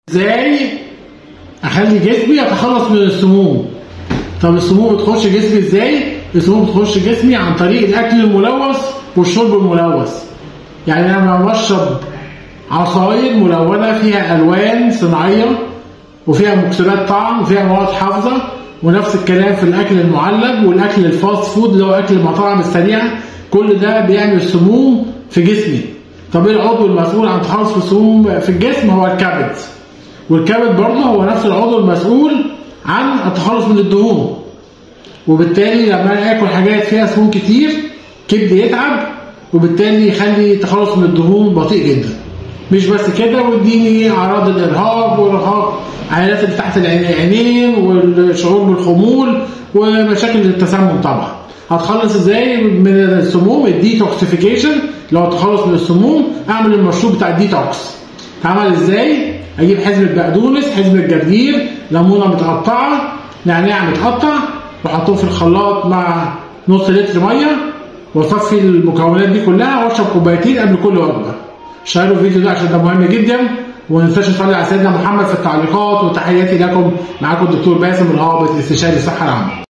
ازاي اخلي جسمي يتخلص من السموم طب السموم بتخش جسمي ازاي السموم بتخش جسمي عن طريق الاكل الملوث والشرب الملوث يعني انا لما بشرب عصاير ملونه فيها الوان صناعيه وفيها مكسرات طعم وفيها مواد حافظه ونفس الكلام في الاكل المعلب والاكل الفاست فود اللي هو اكل المطاعم السريعه كل ده بيعمل سموم في جسمي طب ايه العضو المسؤول عن تخلص السموم في الجسم هو الكبد والكبد برضه هو نفس العضو المسؤول عن التخلص من الدهون وبالتالي لما انا اكل حاجات فيها سموم كتير كبدي يتعب وبالتالي يخلي التخلص من الدهون بطيء جدا مش بس كده ويديني اعراض الارهاق والارهاق عينات اللي تحت العينين والشعور بالخمول ومشاكل التسمم طبعا هتخلص ازاي من السموم الديتوكسيفيكيشن اللي هو التخلص من السموم اعمل المشروب بتاع الديتوكس اتعمل ازاي اجيب حزمه بقدونس حزمه جرجير ليمونه متقطعه نعناع متقطع واحطهم في الخلاط مع نص لتر ميه واصفي المكونات دي كلها واشرب كوبايتين قبل كل وجبه شيروا الفيديو ده عشان ده مهم جدا وما ننساش نصلي على سيدنا محمد في التعليقات وتحياتي لكم معاكم الدكتور باسم الهابط الاستشاري الصحه العامه